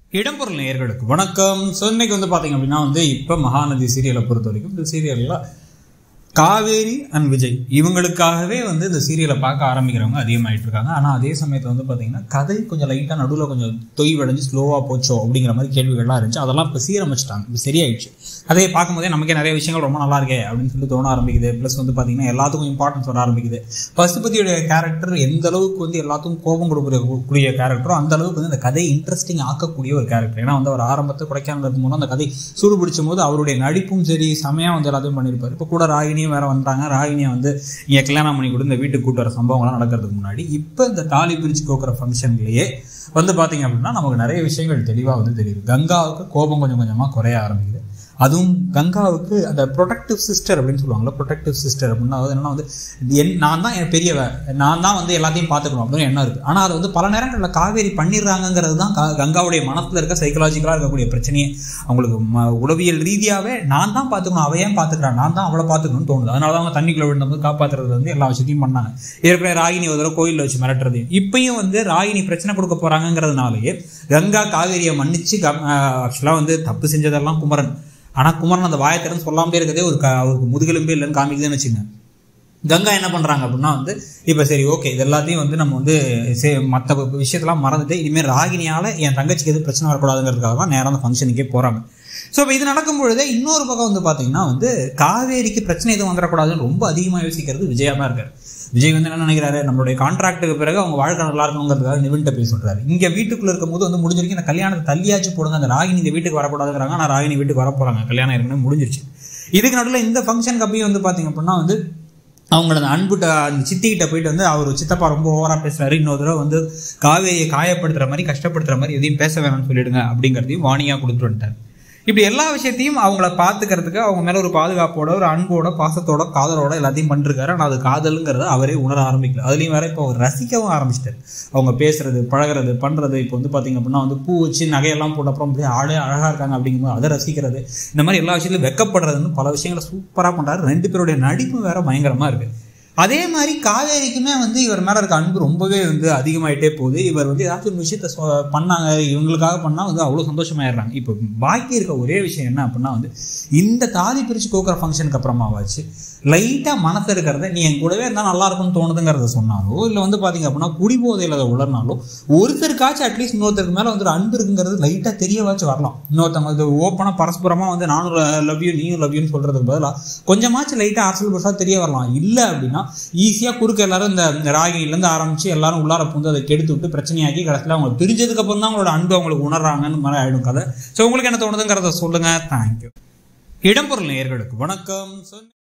இடம்பொருள் நேயர்களுக்கு வணக்கம் ஸோ இன்னைக்கு வந்து பார்த்தீங்க அப்படின்னா வந்து இப்போ மகாநதி சீரியலை பொறுத்த வரைக்கும் இந்த சீரியலில் காவேரி அண்ட் விஜய் இவங்களுக்காகவே வந்து இந்த சீரியலை பார்க்க ஆரம்பிக்கிறவங்க அதிகமாயிட்டு இருக்காங்க ஆனால் அதே சமயத்தில் வந்து பார்த்தீங்கன்னா கதை கொஞ்சம் லைட்டாக நடுவில் கொஞ்சம் தொய்வடைஞ்சு ஸ்லோவாக போச்சோ அப்படிங்கிற மாதிரி கேள்விகள்லாம் இருந்துச்சு அதெல்லாம் இப்போ சீரமைச்சிட்டாங்க இப்போ சரியாயிடுச்சு அதே பார்க்கும்போதே நமக்கே நிறைய விஷயங்கள் ரொம்ப நல்லா இருக்கே அப்படின்னு சொல்லி தோண ஆரம்பிக்குது ப்ளஸ் வந்து பார்த்தீங்கன்னா எல்லாத்துக்கும் இம்பார்ட்டன்ஸ் வர ஆரம்பிக்குது பசுபதியோட கேரக்டர் எந்த அளவுக்கு வந்து எல்லாத்துக்கும் கோபம் கொடுக்கக்கூடிய கேரக்டரோ அந்த அளவுக்கு வந்து அந்த கதையை இன்ட்ரெஸ்டிங் ஆக்கக்கூடிய ஒரு கேரக்டர் ஏன்னா வந்து அவர் ஆரம்பத்தை குறைக்காமல் இருக்கும்போது அந்த கதை சூடு பிடிச்சும் போது அவருடைய நடிப்பும் சரி செமையாக வந்து எல்லாத்தையும் பண்ணியிருப்பார் இப்போ கூட ராகினியும் வேற வந்துட்டாங்க ராகினியை வந்து இங்கே கல்யாணம் பண்ணி கொடுத்து இந்த வீட்டுக்கு கூட்டு வர சம்பவங்கள்லாம் நடக்கிறதுக்கு முன்னாடி இப்போ இந்த தாலி பிரிச்சு கோக்குற ஃபங்க்ஷன்லேயே வந்து பார்த்தீங்க அப்படின்னா நமக்கு நிறைய விஷயங்கள் தெளிவாக வந்து தெரியுது கங்காவுக்கு கோபம் கொஞ்சம் கொஞ்சமாக குறைய ஆரம்பிக்குது அதுவும் கங்காவுக்கு அந்த ப்ரொடக்டிவ் சிஸ்டர் அப்படின்னு சொல்லுவாங்கல்ல ப்ரொடக்டிவ் சிஸ்டர் அப்படின்னா அதாவது என்னன்னா வந்து என் நான் தான் என் பெரியவ நான் தான் வந்து எல்லாத்தையும் பார்த்துக்கணும் அப்படின்னு எண்ணம் இருக்குது ஆனால் அது வந்து பல நேரங்களில் காவேரி பண்ணிடுறாங்கங்கிறது தான் கா- கங்காவுடைய மனசில் இருக்க சைக்கலாஜிக்கலாக இருக்கக்கூடிய பிரச்சனையே அவங்களுக்கு ம உளவியல் ரீதியாகவே நான் தான் பார்த்துக்கணும் அவ ஏன் பார்த்துக்கிறான் நான் தான் அவளை பார்த்துக்கணும்னு தோணுது அதனால தான் அவங்க தண்ணிக்குள்ள விழுந்தபோது காப்பாற்றுறது வந்து எல்லா விஷயத்தையும் பண்ணாங்க ஏற்கனவே ராகினி ஒரு தடவை கோயிலில் வச்சு மிரட்டுறது இப்பயும் வந்து ராகினி பிரச்சனை கொடுக்க போகிறாங்கங்கிறதுனாலயே கங்கா காவேரியை மன்னிச்சு ஆக்சுவலாக வந்து தப்பு செஞ்சதெல்லாம் குமரன் ஆனால் குமரன் அந்த வாயத்திறன் சொல்லாமலே இருக்கதே ஒரு க- அவருக்கு முதுகெலும்பே இல்லைன்னு காமிக்குதுன்னு வச்சுங்க கங்கா என்ன பண்ணுறாங்க அப்படின்னா வந்து இப்போ சரி ஓகே இது எல்லாத்தையும் வந்து நம்ம வந்து சே மற்ற விஷயத்தெல்லாம் மறந்துட்டு இனிமேல் ராகினியால் என் தங்கச்சிக்கு எதுவும் பிரச்சனை வரக்கூடாதுங்கிறதுக்காக தான் நேரம் அந்த ஃபங்க்ஷனுக்கே போகிறாங்க ஸோ இப்போ இது நடக்கும் பொழுதே இன்னொரு பக்கம் வந்து பார்த்தீங்கன்னா வந்து காவேரிக்கு பிரச்சனை எதுவும் வந்துடக்கூடாதுன்னு ரொம்ப அதிகமாக யோசிக்கிறது விஜயா தான் இருக்காரு விஜய் வந்து என்ன நினைக்கிறாரு நம்மளுடைய கான்ட்ராக்ட்டுக்கு பிறகு அவங்க வாழ்க்கை நல்லா இருக்கணுங்கிறதுக்காக நிவின்ட்ட போய் சொல்றாரு இங்கே வீட்டுக்குள்ள இருக்கும்போது வந்து முடிஞ்ச வரைக்கும் இந்த கல்யாணத்தை தள்ளியாச்சு போடுங்க அந்த ராகினி இந்த வீட்டுக்கு வரக்கூடாதுங்கிறாங்க ஆனால் ராகினி வீட்டுக்கு வர போகிறாங்க கல்யாணம் ஏற்கனவே முடிஞ்சிருச்சு இதுக்கு நடுவில் இந்த ஃபங்க்ஷனுக்கு அப்பயும் வந்து பார்த்தீங்க அப்படின்னா வந்து அவங்களோட அந்த அன்புட்ட அந்த சித்திக்கிட்ட போயிட்டு வந்து அவர் சித்தப்பா ரொம்ப ஓவராக பேசுறாரு இன்னொரு தடவை வந்து காவேரியை காயப்படுத்துற மாதிரி கஷ்டப்படுத்துற மாதிரி எதையும் பேச வேணாம்னு சொல்லிடுங்க அப்படிங்கிறதையும் வாணியாக கொடுத்துட்டு வந்துட்டார் இப்படி எல்லா விஷயத்தையும் அவங்கள பார்த்துக்கிறதுக்கு அவங்க மேல ஒரு பாதுகாப்போட ஒரு அன்போட பாசத்தோட காதலோட எல்லாத்தையும் பண்ணிருக்காரு ஆனால் அது காதலுங்கிறத அவரே உணர ஆரம்பிக்கல அதுலேயும் வேற இப்போ அவர் ரசிக்கவும் ஆரம்பிச்சிட்டாரு அவங்க பேசுறது பழகுறது பண்றது இப்போ வந்து பார்த்தீங்க அப்படின்னா வந்து பூ வச்சு நகையெல்லாம் போட்ட அப்புறம் அப்படியே ஆளே அழகா இருக்காங்க அப்படிங்கும்போது அதை ரசிக்கிறது இந்த மாதிரி எல்லா விஷயத்திலும் வெக்கப்படுறதுன்னு பல விஷயங்களை சூப்பராக பண்றாரு ரெண்டு பேருடைய நடிப்பு வேற பயங்கரமா இருக்கு அதே மாதிரி காவேரிக்குமே வந்து இவர் மேல இருக்க அன்பு ரொம்பவே வந்து அதிகமாயிட்டே போகுது இவர் வந்து ஏதாச்சும் ஒரு விஷயத்த சொ- பண்ணாங்க இவங்களுக்காக பண்ணா வந்து அவ்வளோ சந்தோஷமாயிடுறாங்க இப்போ பாக்கி இருக்க ஒரே விஷயம் என்ன அப்படின்னா வந்து இந்த தாலி பிரிச்சு கோக்குற ஃபங்க்ஷனுக்கு அப்புறமாவாச்சு லைட்டா மனசு இருக்கிறத நீ என் கூடவே இருந்தால் நல்லா இருக்கும்னு தோணுதுங்கிறத சொன்னாலோ இல்லை வந்து பாத்தீங்க அப்படின்னா குடிபோதையில் அதை உளர்னாலோ ஒருத்தருக்காச்சும் அட்லீஸ்ட் இன்னொருத்தருக்கு மேல வந்து ஒரு அன்பு இருக்குங்கிறது லைட்டா தெரியவாச்சும் வரலாம் இன்னொருத்தவங்க இது ஓப்பனாக பரஸ்பரமா வந்து நானும் லவ் யூ நீயும் லவ் யூன்னு சொல்றதுக்கு பதிலாக கொஞ்சமாச்சும் லைட்டா அரசியல் புதுசாக தெரிய வரலாம் இல்லை அப்படின்னா ஈஸியாக குறுக்க எல்லாரும் இந்த ராகினிலேருந்து ஆரம்பிச்சு எல்லாரும் உள்ளார புந்து அதை கெடுத்து விட்டு பிரச்சனையாக்கி கடைசியில் அவங்க பிரிஞ்சதுக்கு அப்புறம் தான் அவங்களோட அன்பு அவங்களுக்கு உணர்றாங்கன்னு மாதிரி ஆயிடும் கதை ஸோ உங்களுக்கு என்ன தோணுதுங்கிறத சொல்லுங்க தேங்க்யூ இடம்பொருள் நேயர்களுக்கு வணக்கம் சொன்ன